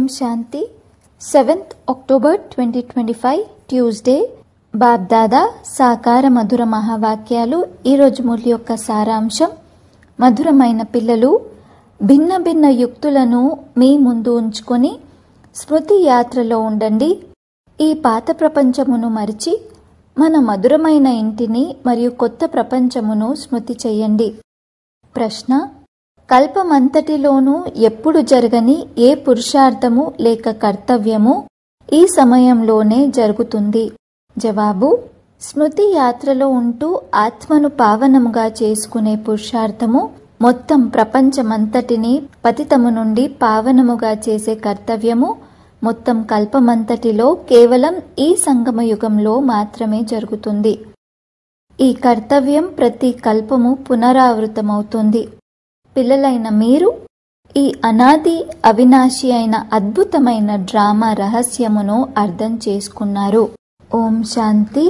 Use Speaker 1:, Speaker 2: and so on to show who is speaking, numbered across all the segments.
Speaker 1: శాంతి seventh October twenty twenty five Tuesday BapDada సాకార మధుర మహావాక్యాలు ఈరోజు మురళి యొక్క సారాంశం మధురమైన పిల్లలు భిన్న భిన్న యుక్తులను మీ ముందు ఉంచుకొని స్మృతి యాత్రలో ఉండండి ఈ పాత ప్రపంచమును మరిచి మన మధురమైన ఇంటిని మరియు కొత్త ప్రపంచమును స్మృతి చెయ్యండి ప్రశ్న కల్పమంతటిలోనూ ఎప్పుడు జరగని ఏ పురుషార్థము లేక కర్తవ్యము ఈ సమయంలోనే జరుగుతుంది జవాబు స్మృతి యాత్రలో ఉంటూ ఆత్మను పావనముగా చేసుకునే పురుషార్థము మొత్తం ప్రపంచమంతటిని పతితము నుండి పావనముగా చేసే కర్తవ్యము మొత్తం కల్పమంతటిలో కేవలం ఈ సంగమ యుగంలో మాత్రమే జరుగుతుంది ఈ కర్తవ్యం ప్రతి కల్పము పునరావృతమవుతుంది పిల్లలైన మీరు ఈ అనాది అవినాశి అయిన అద్భుతమైన డ్రామా రహస్యమును అర్థం చేసుకున్నారు ఓం శాంతి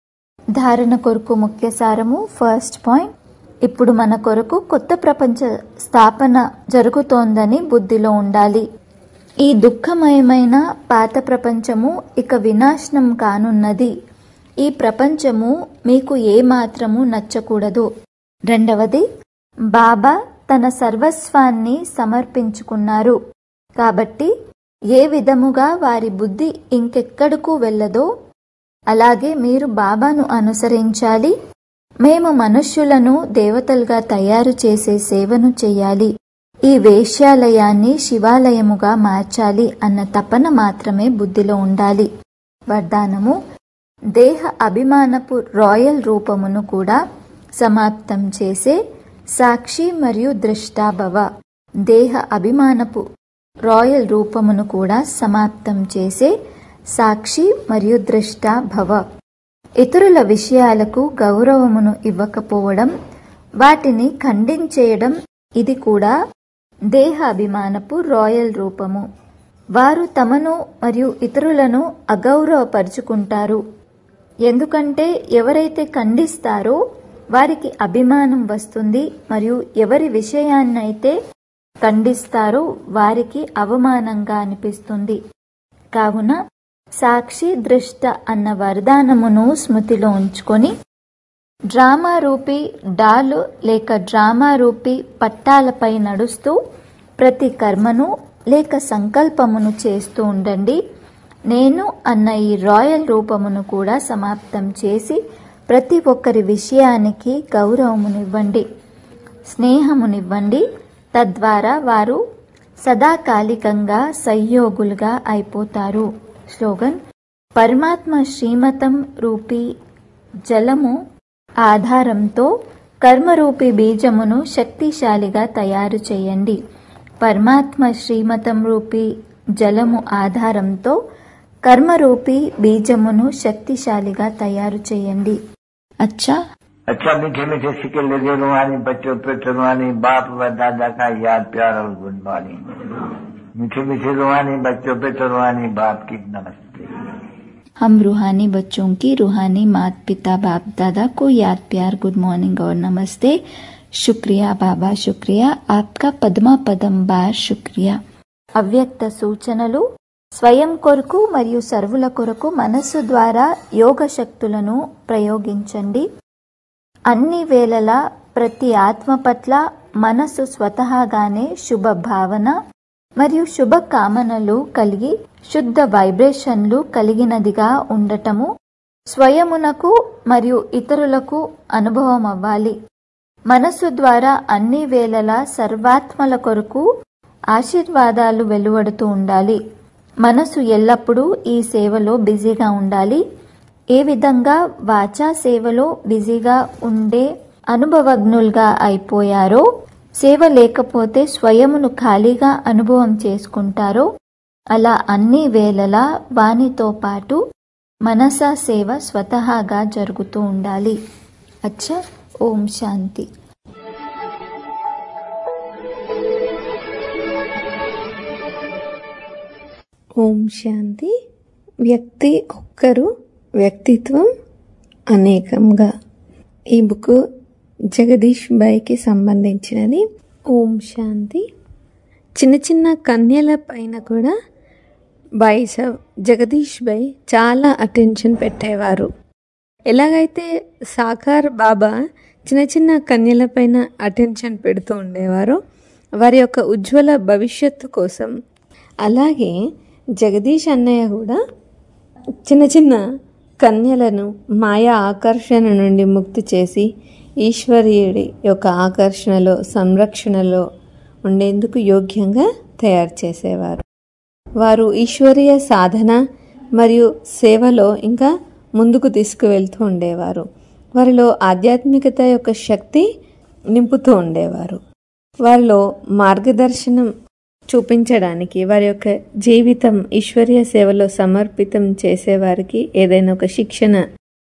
Speaker 1: ధారణ కొరకు ముఖ్య సారము ఫస్ట్ పాయింట్ ఇప్పుడు మన కొరకు కొత్త ప్రపంచ స్థాపన జరుగుతోందని బుద్ధిలో ఉండాలి ఈ దుఃఖమయమైన పాత ప్రపంచము ఇక వినాశనం కానున్నది ఈ ప్రపంచము మీకు ఏమాత్రము నచ్చకూడదు రెండవది బాబా తన సర్వస్వాన్ని సమర్పించుకున్నారు కాబట్టి ఏ విధముగా వారి బుద్ధి ఇంకెక్కడకు వెళ్ళదో అలాగే మీరు బాబాను అనుసరించాలి మేము మనుష్యులను దేవతలుగా తయారు చేసే సేవను చేయాలి ఈ వేశ్యాలయాన్ని శివాలయముగా మార్చాలి అన్న తపన మాత్రమే బుద్ధిలో ఉండాలి వరదానము దేహ అభిమానపు రాయల్ రూపమును కూడా సమాప్తం చేసే సాక్షి మరియు దృష్టాభవ దేహ అభిమానపు రాయల్ రూపమును కూడా సమాప్తం చేసే సాక్షి మరియు దృష్టాభవ ఇతరుల విషయాలకు గౌరవమును ఇవ్వకపోవడం వాటిని ఖండించేయడం ఇది కూడా దేహ అభిమానపు రాయల్ రూపము వారు తమను మరియు ఇతరులను అగౌరవపరుచుకుంటారు ఎందుకంటే ఎవరైతే ఖండిస్తారో వారికి అభిమానం వస్తుంది మరియు ఎవరి విషయాన్నైతే ఖండిస్తారో వారికి అవమానంగా అనిపిస్తుంది కావున సాక్షి దృష్ట అన్న వరదానమును స్మృతిలో ఉంచుకొని డ్రామా రూపీ డాలు లేక డ్రామా రూపీ పట్టాలపై నడుస్తూ ప్రతి కర్మను లేక సంకల్పమును చేస్తూ ఉండండి నేను అన్న ఈ రాయల్ రూపమును కూడా సమాప్తం చేసి ప్రతి ఒక్కరి విషయానికి గౌరవమునివ్వండి స్నేహమునివ్వండి తద్వారా వారు సదాకాలికంగా సహయోగులుగా అయిపోతారు స్లోగన్ పరమాత్మ శ్రీమతం రూపీ జలము ఆధారంతో కర్మరూపి బీజమును శక్తిశాలిగా తయారు చేయండి పరమాత్మ శ్రీమతం రూపీ జలము ఆధారంతో కర్మరూపి బీజమును శక్తిశాలిగా తయారు చేయండి అచ్చా
Speaker 2: अच्छा मीठे मीठे सिक्के लगे रुहानी बच्चों पे रुहानी बाप व दादा का याद प्यार और गुड मॉर्निंग मीठे मीठे रुहानी बच्चों पे रुहानी बाप की नमस्ते
Speaker 1: हम रूहानी बच्चों की रूहानी मात पिता बाप दादा को याद प्यार गुड मॉर्निंग और नमस्ते शुक्रिया बाबा शुक्रिया आपका పద్మా పదం బార్ శుక్రియా అవ్యక్త సూచనలు స్వయం కొరకు మరియు సర్వుల కొరకు మనస్సు ద్వారా యోగ శక్తులను ప్రయోగించండి అన్ని వేళలా ప్రతి ఆత్మ పట్ల మనస్సు స్వతహాగానే శుభ భావన మరియు శుభ కామనలు కలిగి శుద్ధ వైబ్రేషన్లు కలిగినదిగా ఉండటము స్వయమునకు మరియు ఇతరులకు అనుభవం అవ్వాలి మనస్సు ద్వారా అన్ని వేళలా సర్వాత్మల కొరకు ఆశీర్వాదాలు వెలువడుతూ ఉండాలి మనసు ఎల్లప్పుడూ ఈ సేవలో బిజీగా ఉండాలి ఏ విధంగా వాచా సేవలో బిజీగా ఉండే అనుభవజ్ఞులుగా అయిపోయారో సేవ లేకపోతే స్వయమును ఖాళీగా అనుభవం చేసుకుంటారో అలా అన్ని వేళలా వానితో పాటు మనస సేవ స్వతహాగా జరుగుతూ ఉండాలి అచ్చా ఓం శాంతి
Speaker 3: ఓం శాంతి వ్యక్తి ఒక్కరు వ్యక్తిత్వం అనేకంగా ఈ బుక్ జగదీష్ బాయ్కి సంబంధించినది ఓం శాంతి చిన్న చిన్న కన్యల పైన కూడా బాయి సాబ్ జగదీష్ బై చాలా అటెన్షన్ పెట్టేవారు ఎలాగైతే సాకార్ బాబా చిన్న చిన్న కన్యలపైన అటెన్షన్ పెడుతూ ఉండేవారో వారి యొక్క ఉజ్వల భవిష్యత్తు కోసం అలాగే జగదీష్ అన్నయ్య కూడా చిన్న చిన్న కన్యలను మాయా ఆకర్షణ నుండి ముక్తి చేసి ఈశ్వరీయుడి యొక్క ఆకర్షణలో సంరక్షణలో ఉండేందుకు యోగ్యంగా తయారు చేసేవారు వారు ఈశ్వరీయ సాధన మరియు సేవలో ఇంకా ముందుకు తీసుకువెళ్తూ ఉండేవారు వారిలో ఆధ్యాత్మికత యొక్క శక్తి నింపుతూ ఉండేవారు వారిలో మార్గదర్శనం చూపించడానికి వారి యొక్క జీవితం ఈశ్వరీయ సేవలో సమర్పితం చేసేవారికి ఏదైనా ఒక శిక్షణ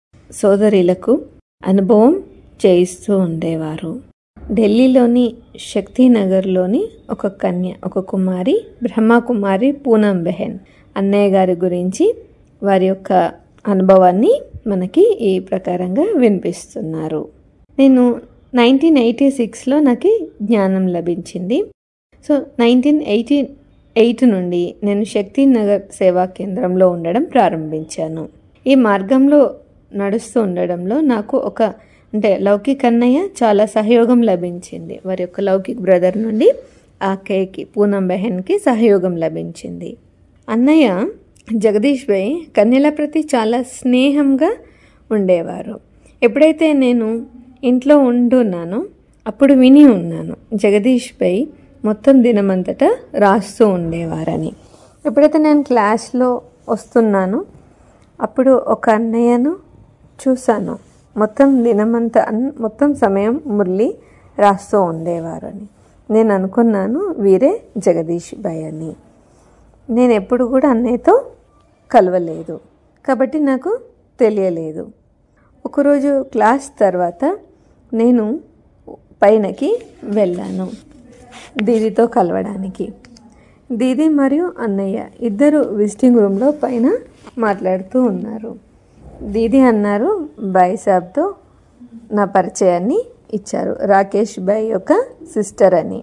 Speaker 3: సోదరులకు అనుభవం చేయిస్తూ ఉండేవారు ఢిల్లీలోని శక్తినగర్లోని ఒక కన్య ఒక కుమారి బ్రహ్మకుమారి పూనం బెహెన్ అన్నయ్య గారి గురించి వారి యొక్క అనుభవాన్ని మనకి ఈ ప్రకారంగా వినిపిస్తున్నారు నేను నైన్టీన్ ఎయిటీ సిక్స్లో నాకు జ్ఞానం లభించింది సో నైన్టీన్ ఎయిటీ ఎయిట్ నుండి నేను శక్తి నగర్ సేవా కేంద్రంలో ఉండడం ప్రారంభించాను ఈ మార్గంలో నడుస్తూ ఉండడంలో నాకు ఒక అంటే లౌకిక్ అన్నయ్య చాలా సహయోగం లభించింది వారి యొక్క లౌకిక్ బ్రదర్ నుండి ఆ కేకి పూనం బెహన్కి సహయోగం లభించింది అన్నయ్య జగదీష్ భాయ్ కన్యల ప్రతి చాలా స్నేహంగా ఉండేవారు ఎప్పుడైతే నేను ఇంట్లో ఉంటున్నానో అప్పుడు విని ఉన్నాను జగదీష్ భాయ్ మొత్తం దినమంతటా రాస్తూ ఉండేవారని ఎప్పుడైతే నేను క్లాస్లో వస్తున్నానో అప్పుడు ఒక అన్నయ్యను చూశాను మొత్తం దినమంతా అన్ మొత్తం సమయం మురళి రాస్తూ ఉండేవారని నేను అనుకున్నాను వీరే జగదీష్ భాయ్ అని నేను ఎప్పుడు కూడా అన్నయ్యతో కలవలేదు కాబట్టి నాకు తెలియలేదు ఒకరోజు క్లాస్ తర్వాత నేను పైనకి వెళ్ళాను దీదితో కలవడానికి దీది మరియు అన్నయ్య ఇద్దరు విజిటింగ్ రూమ్లో పైన మాట్లాడుతూ ఉన్నారు దీది అన్నారు బాయ్ సాబ్తో నా పరిచయాన్ని ఇచ్చారు రాకేష్ బాయ్ యొక్క సిస్టర్ అని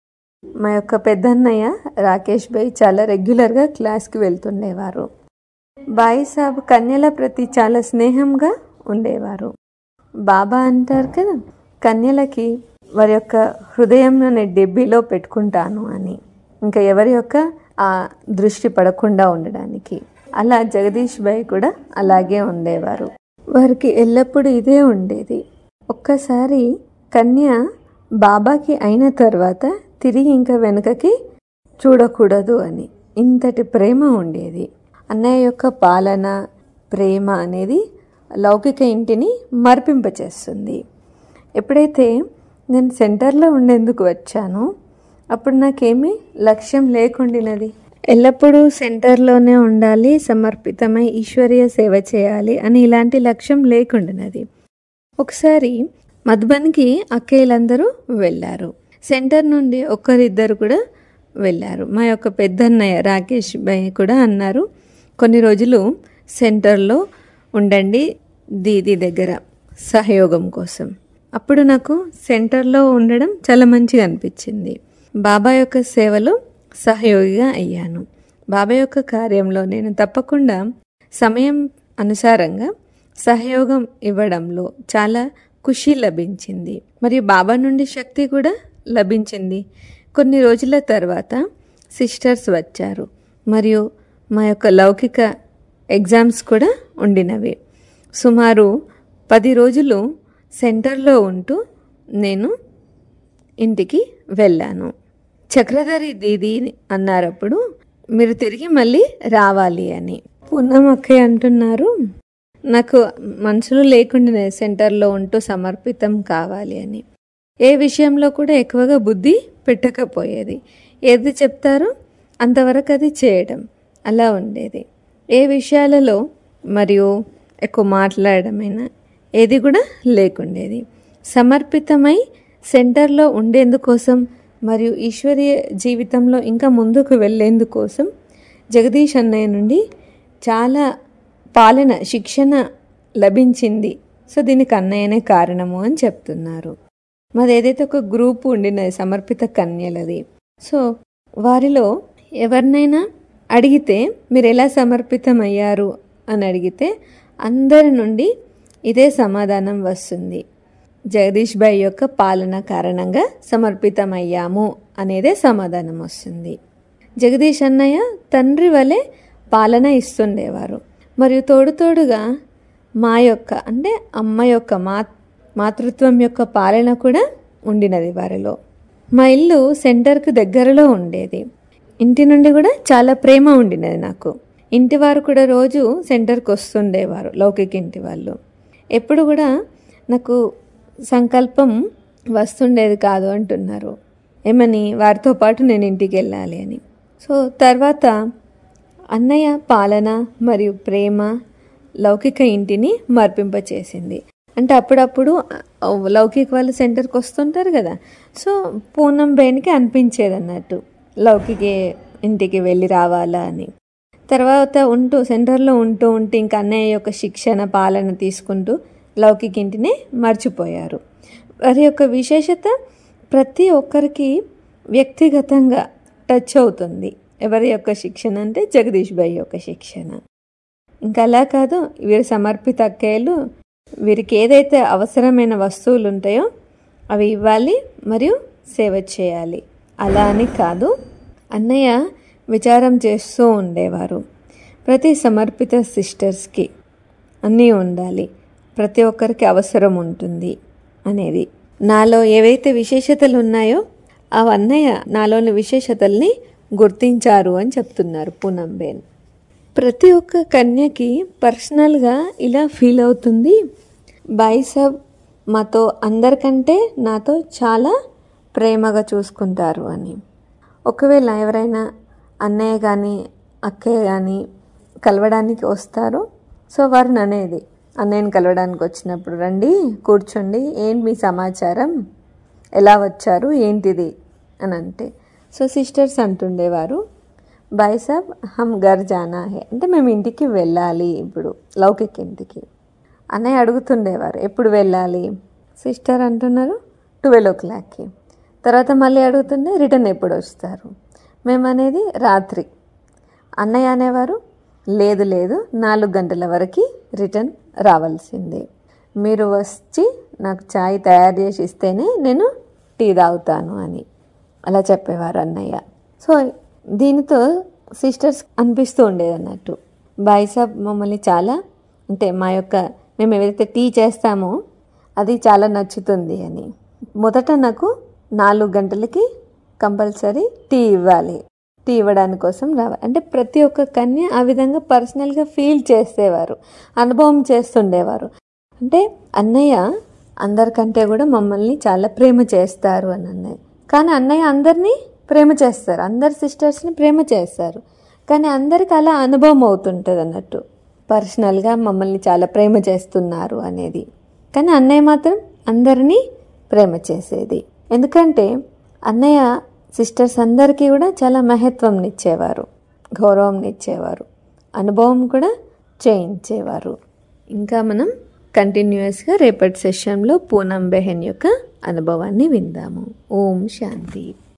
Speaker 3: మా యొక్క పెద్దన్నయ్య రాకేష్ బాయ్ చాలా రెగ్యులర్గా క్లాస్కి వెళ్తుండేవారు బాయ్ సాబ్ కన్యల ప్రతి చాలా స్నేహంగా ఉండేవారు బాబా అంటారు కదా కన్యలకి వారి యొక్క హృదయంలో నేను డెబ్బీలో పెట్టుకుంటాను అని ఇంకా ఎవరి యొక్క ఆ దృష్టి పడకుండా ఉండడానికి అలా జగదీష్ బాయ్ కూడా అలాగే ఉండేవారు వారికి ఎల్లప్పుడూ ఇదే ఉండేది ఒక్కసారి కన్య బాబాకి అయిన తర్వాత తిరిగి ఇంకా వెనుకకి చూడకూడదు అని ఇంతటి ప్రేమ ఉండేది అన్నయ్య యొక్క పాలన ప్రేమ అనేది లౌకిక ఇంటిని మర్పింపచేస్తుంది ఎప్పుడైతే నేను సెంటర్లో ఉండేందుకు వచ్చానో అప్పుడు నాకేమీ లక్ష్యం లేకుండినది ఎల్లప్పుడూ సెంటర్లోనే ఉండాలి సమర్పితమై ఈశ్వరీయ సేవ చేయాలి అని ఇలాంటి లక్ష్యం లేకుండినది ఒకసారి మధుబన్కి అక్కయ్యలందరూ వెళ్ళారు సెంటర్ నుండి ఒక్కరిద్దరు కూడా వెళ్ళారు మా యొక్క పెద్దన్నయ్య రాకేష్ భాయ్ కూడా అన్నారు కొన్ని రోజులు సెంటర్లో ఉండండి దీది దగ్గర సహయోగం కోసం అప్పుడు నాకు సెంటర్లో ఉండడం చాలా మంచిగా అనిపించింది బాబా యొక్క సేవలో సహయోగిగా అయ్యాను బాబా యొక్క కార్యంలో నేను తప్పకుండా సమయం అనుసారంగా సహయోగం ఇవ్వడంలో చాలా ఖుషి లభించింది మరియు బాబా నుండి శక్తి కూడా లభించింది కొన్ని రోజుల తర్వాత సిస్టర్స్ వచ్చారు మరియు మా యొక్క లౌకిక ఎగ్జామ్స్ కూడా ఉండినవి సుమారు పది రోజులు సెంటర్లో ఉంటూ నేను ఇంటికి వెళ్ళాను చక్రధరి దీది అన్నారప్పుడు మీరు తిరిగి మళ్ళీ రావాలి అని పూర్ణం అక్కయ్య అంటున్నారు నాకు మనసులో లేకుండా సెంటర్లో ఉంటూ సమర్పితం కావాలి అని ఏ విషయంలో కూడా ఎక్కువగా బుద్ధి పెట్టకపోయేది ఏది చెప్తారో అంతవరకు అది చేయడం అలా ఉండేది ఏ విషయాలలో మరియు ఎక్కువ మాట్లాడమైనా ఏది కూడా లేకుండేది సమర్పితమై సెంటర్లో ఉండేందుకోసం మరియు ఈశ్వరీయ జీవితంలో ఇంకా ముందుకు వెళ్ళేందుకోసం జగదీష్ అన్నయ్య నుండి చాలా పాలన శిక్షణ లభించింది సో దీనికి అన్నయ్యనే కారణము అని చెప్తున్నారు మాది ఏదైతే ఒక గ్రూప్ ఉండినది సమర్పిత కన్యలది సో వారిలో ఎవరినైనా అడిగితే మీరు ఎలా సమర్పితమయ్యారు అని అడిగితే అందరి నుండి ఇదే సమాధానం వస్తుంది జగదీష్ భాయ్ యొక్క పాలన కారణంగా సమర్పితమయ్యాము అనేదే సమాధానం వస్తుంది జగదీష్ అన్నయ్య తండ్రి వలె పాలన ఇస్తుండేవారు మరియు తోడు తోడుగా మా యొక్క అంటే అమ్మ యొక్క మా మాతృత్వం యొక్క పాలన కూడా ఉండినది వారిలో మా ఇల్లు సెంటర్కు దగ్గరలో ఉండేది ఇంటి నుండి కూడా చాలా ప్రేమ ఉండినది నాకు ఇంటి వారు కూడా రోజు సెంటర్కి వస్తుండేవారు లౌకిక ఇంటి వాళ్ళు ఎప్పుడు కూడా నాకు సంకల్పం వస్తుండేది కాదు అంటున్నారు ఏమని వారితో పాటు నేను ఇంటికి వెళ్ళాలి అని సో తర్వాత అన్నయ్య పాలన మరియు ప్రేమ లౌకిక ఇంటిని మర్పింపచేసింది అంటే అప్పుడప్పుడు ఆ, లౌకిక వాళ్ళు సెంటర్కి వస్తుంటారు కదా సో పూనం బేన్కి అనిపించేది అన్నట్టు లౌకిక ఇంటికి వెళ్ళి రావాలా అని తర్వాత ఉంటూ సెంటర్లో ఉంటూ ఉంటూ ఇంకా అన్నయ్య యొక్క శిక్షణ పాలన తీసుకుంటూ లౌకిక ఇంటిని మర్చిపోయారు వారి యొక్క విశేషత ప్రతి ఒక్కరికి వ్యక్తిగతంగా టచ్ అవుతుంది ఎవరి యొక్క శిక్షణ అంటే జగదీష్ భాయ్ యొక్క శిక్షణ ఇంకా అలా కాదు వీరి సమర్పిత అక్కయ్యలు వీరికి ఏదైతే అవసరమైన వస్తువులు ఉంటాయో అవి ఇవ్వాలి మరియు సేవ చేయాలి అలా అని కాదు అన్నయ్య విచారం చేస్తూ ఉండేవారు ప్రతి సమర్పిత సిస్టర్స్కి అన్నీ ఉండాలి ప్రతి ఒక్కరికి అవసరం ఉంటుంది అనేది నాలో ఏవైతే విశేషతలు ఉన్నాయో ఆ అన్నయ్య నాలోని విశేషతల్ని గుర్తించారు అని చెప్తున్నారు పూనంబేన్ ప్రతి ఒక్క కన్యకి పర్సనల్గా ఇలా ఫీల్ అవుతుంది బాయ్ సాబ్ మాతో అందరికంటే నాతో చాలా ప్రేమగా చూసుకుంటారు అని ఒకవేళ ఎవరైనా అన్నయ్య కానీ అక్కయ్య కానీ కలవడానికి వస్తారో సో వారిని అనేది అన్నయ్యని కలవడానికి వచ్చినప్పుడు రండి కూర్చోండి ఏంటి మీ సమాచారం ఎలా వచ్చారు ఏంటిది అని అంటే సో సిస్టర్స్ అంటుండేవారు బాయ్ సాబ్ హమ్ గర్ జానా హే అంటే మేము ఇంటికి వెళ్ళాలి ఇప్పుడు లౌకిక్ ఇంటికి అన్నయ్య అడుగుతుండేవారు ఎప్పుడు వెళ్ళాలి సిస్టర్ అంటున్నారు ట్వెల్వ్ ఓ క్లాక్కి తర్వాత మళ్ళీ అడుగుతుండే రిటర్న్ ఎప్పుడు వస్తారు మేము అనేది రాత్రి అన్నయ్య అనేవారు లేదు లేదు నాలుగు గంటల వరకు రిటర్న్ రావాల్సిందే మీరు వచ్చి నాకు చాయ్ తయారు చేసి ఇస్తేనే నేను టీ తాగుతాను అని అలా చెప్పేవారు అన్నయ్య సో దీనితో సిస్టర్స్ అనిపిస్తూ ఉండేది అన్నట్టు బాయ్ సాబ్ మమ్మల్ని చాలా అంటే మా యొక్క మేము ఏదైతే టీ చేస్తామో అది చాలా నచ్చుతుంది అని మొదట నాకు నాలుగు గంటలకి కంపల్సరీ టీ ఇవ్వాలి టీ ఇవ్వడానికి కోసం రావాలి అంటే ప్రతి ఒక్క కన్య ఆ విధంగా పర్సనల్గా ఫీల్ చేసేవారు అనుభవం చేస్తుండేవారు అంటే అన్నయ్య అందరికంటే కూడా మమ్మల్ని చాలా ప్రేమ చేస్తారు అని అన్నయ్య కానీ అన్నయ్య అందరినీ ప్రేమ చేస్తారు అందరి సిస్టర్స్ని ప్రేమ చేస్తారు కానీ అందరికి అలా అనుభవం అవుతుంటుంది అన్నట్టు పర్సనల్గా మమ్మల్ని చాలా ప్రేమ చేస్తున్నారు అనేది కానీ అన్నయ్య మాత్రం అందరినీ ప్రేమ చేసేది ఎందుకంటే అన్నయ్య సిస్టర్స్ అందరికీ కూడా చాలా మహత్వం ఇచ్చేవారు గౌరవం ఇచ్చేవారు అనుభవం కూడా చేయించేవారు ఇంకా మనం కంటిన్యూస్గా రేపటి సెషన్లో పూనం బెహెన్ యొక్క అనుభవాన్ని విందాము ఓం శాంతి